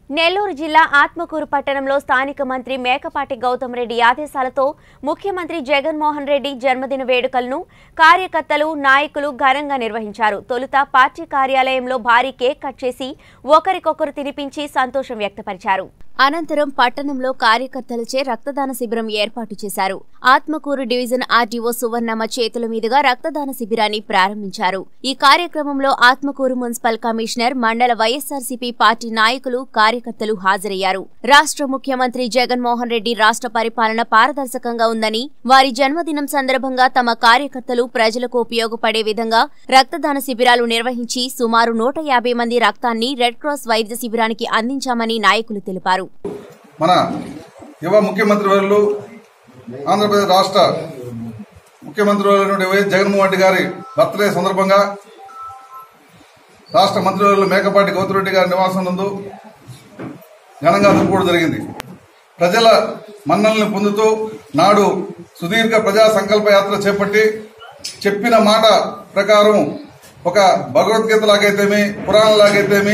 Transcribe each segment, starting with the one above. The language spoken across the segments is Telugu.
నెల్లూరు జిల్లా ఆత్మకూరు పట్టణంలో స్థానిక మంత్రి మేకపాటి గౌతమ్ రెడ్డి ఆదేశాలతో ముఖ్యమంత్రి జగన్మోహన్ రెడ్డి జన్మదిన వేడుకలను కార్యకర్తలు నాయకులు ఘనంగా నిర్వహించారు తొలుత పార్టీ కార్యాలయంలో భారీ కేక్ కట్ చేసి ఒకరికొకరు తినిపించి సంతోషం వ్యక్తపరిచారు అనంతరం పట్టణంలో కార్యకర్తలచే రక్తదాన శిబిరం ఏర్పాటు చేశారు ఆత్మకూరు డివిజన్ ఆర్డీఓ సువర్ణమ్మ చేతుల మీదుగా రక్తదాన శిబిరాన్ని ప్రారంభించారు ఈ కార్యక్రమంలో ఆత్మకూరు మున్సిపల్ కమిషనర్ మండల వైఎస్ఆర్సీపీ పార్టీ నాయకులు కార్యకర్తలు హాజరయ్యారు రాష్ట్ర ముఖ్యమంత్రి జగన్మోహన్ రెడ్డి రాష్ట్ర పరిపాలన పారదర్శకంగా ఉందని వారి జన్మదినం సందర్భంగా తమ కార్యకర్తలు ప్రజలకు ఉపయోగపడే విధంగా రక్తదాన శిబిరాలు నిర్వహించి సుమారు నూట యాభై మంది రక్తాన్ని రెడ్ క్రాస్ వైద్య శిబిరానికి అందించామని నాయకులు తెలిపారు మన యువ ముఖ్యమంత్రి వర్యులు ఆంధ్రప్రదేశ్ రాష్ట్ర ముఖ్యమంత్రి వర్యులు వైఎస్ జగన్మోహన్ రెడ్డి గారి బర్త్డే సందర్భంగా రాష్ట్ర మంత్రివర్యులు మేకపాటి గౌతరెడ్డి గారి నివాసం నందు ఘనంగా జరుపుకోవడం జరిగింది ప్రజల మన్నల్ని పొందుతూ నాడు సుదీర్ఘ ప్రజా సంకల్ప యాత్ర చేపట్టి చెప్పిన మాట ప్రకారం ఒక భగవద్గీత లాగైతేమి పురాణం లాగైతేమి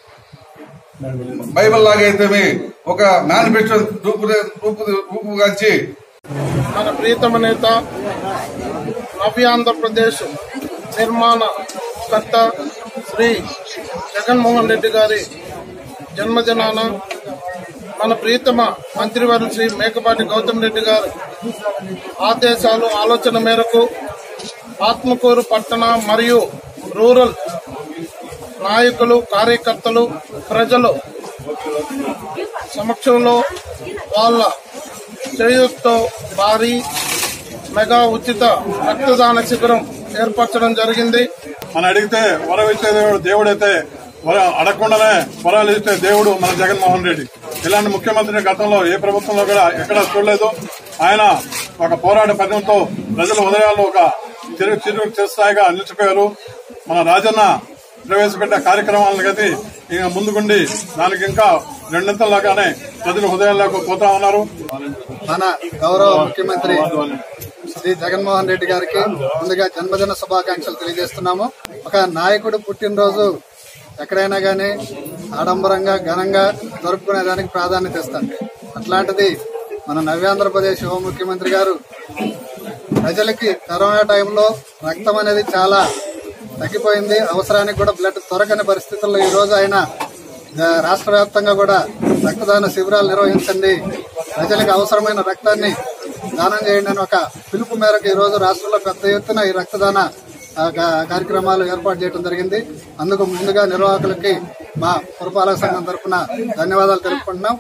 బైబిల్ లాగైతేమి ఒక మేనిఫెస్టో రూపు రూపు రూపుగాంచి మన ప్రీతమ నేత నవ్యాంధ్రప్రదేశ్ నిర్మాణకర్త శ్రీ జగన్మోహన్ రెడ్డి గారి జన్మదినాన మన ప్రీతమ మంత్రివర్యులు శ్రీ మేకపాటి గౌతమ్ రెడ్డి గారు ఆదేశాలు ఆలోచన మేరకు ఆత్మకూరు పట్టణ మరియు రూరల్ నాయకులు కార్యకర్తలు ప్రజలు సమక్షంలో వాళ్ళ చేయూతో భారీ మెగా ఉచిత రక్తదాన శిబిరం ఏర్పరచడం జరిగింది మనం అడిగితే వరం ఇచ్చే దేవుడు దేవుడైతే వరం అడగకుండానే వరాలు ఇచ్చే దేవుడు మన జగన్మోహన్ రెడ్డి ఇలాంటి ముఖ్యమంత్రిని గతంలో ఏ ప్రభుత్వంలో కూడా ఎక్కడా చూడలేదు ఆయన ఒక పోరాట పద్యంతో ప్రజల ఉదయాల్లో ఒక చిరు చిరు చిరుస్థాయిగా నిలిచిపోయారు మన రాజన్న ప్రవేశపెట్టే కార్యక్రమాలను గతి ఇంకా ముందుకుండి దానికి ఇంకా రెండింతలాగానే ప్రజల హృదయాల్లోకి పోతా ఉన్నారు మన గౌరవ ముఖ్యమంత్రి శ్రీ జగన్మోహన్ రెడ్డి గారికి ముందుగా జన్మదిన శుభాకాంక్షలు తెలియజేస్తున్నాము ఒక నాయకుడు పుట్టినరోజు ఎక్కడైనా గానీ ఆడంబరంగా ఘనంగా జరుపుకునేదానికి ప్రాధాన్యత ఇస్తారు అట్లాంటిది మన నవ్యాంధ్రప్రదేశ్ హోం ముఖ్యమంత్రి గారు ప్రజలకి కరోనా టైంలో రక్తం అనేది చాలా తగ్గిపోయింది అవసరానికి కూడా బ్లడ్ దొరకని పరిస్థితుల్లో ఈ రోజు ఆయన ఆ, రాష్ట్ర వ్యాప్తంగా కూడా రక్తదాన శిబిరాలు నిర్వహించండి ప్రజలకు అవసరమైన రక్తాన్ని దానం చేయండి అని ఒక పిలుపు మేరకు ఈ రోజు రాష్ట్రంలో పెద్ద ఎత్తున ఈ రక్తదాన ఆ, కా- కార్యక్రమాలు ఏర్పాటు చేయడం జరిగింది అందుకు ముందుగా నిర్వాహకులకి మా పురపాలక సంఘం తరఫున ధన్యవాదాలు తెలుపుకుంటున్నాం